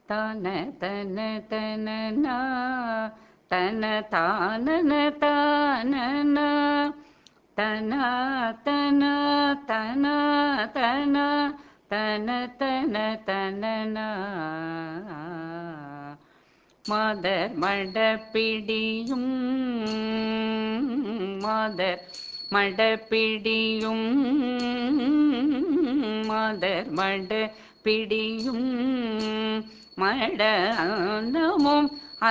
தான தன தன நா தன தானன தானன தன தன தன தன தன தன தனன மாதர் மடப்பிடியும் மாதர் மடப்பிடியும் மாதர் மடப்பிடியும் மட அன்னமும்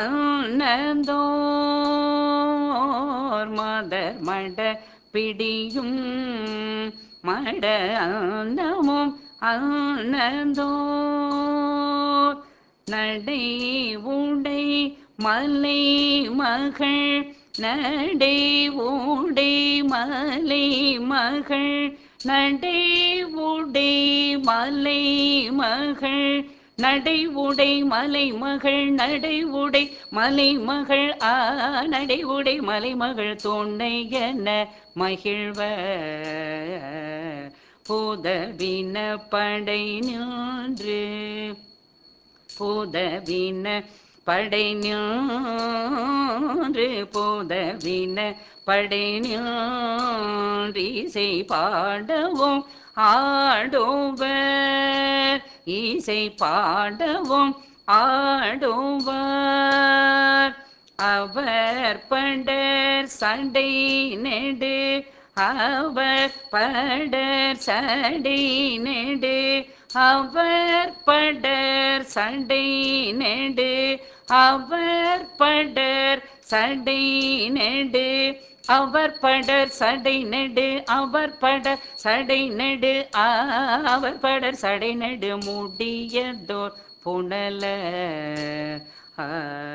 அன்னந்தோர் மாதர் மட பிடியும் மட அன்னமும் அன்னந்தோர் நடை உடை மலை மகள் நடை உடை மலை மகள் நடை உடை மலை மகள் நடை உடை மலை மகள் நடை உடை மலை மகள் ஆ நடை உடை மலை மகள் துணையன மகிழ்வ புதவின படை நின்று புதவின படை நின்று புதவின படை நின்று பாடவும் ஆடுவர் இசை பாடவும் ஆடுவர் அவர் பண்டர் சண்டை நெடு அவர் படர் சடை நெடு அவர் படர் சண்டை நெடு அவர் படர் சடை நெடு அவர் படர் சடை நெடு அவர் படர் சடை நெடு அவர் படர் சடை நெடு முடியதோர் புனல ஆ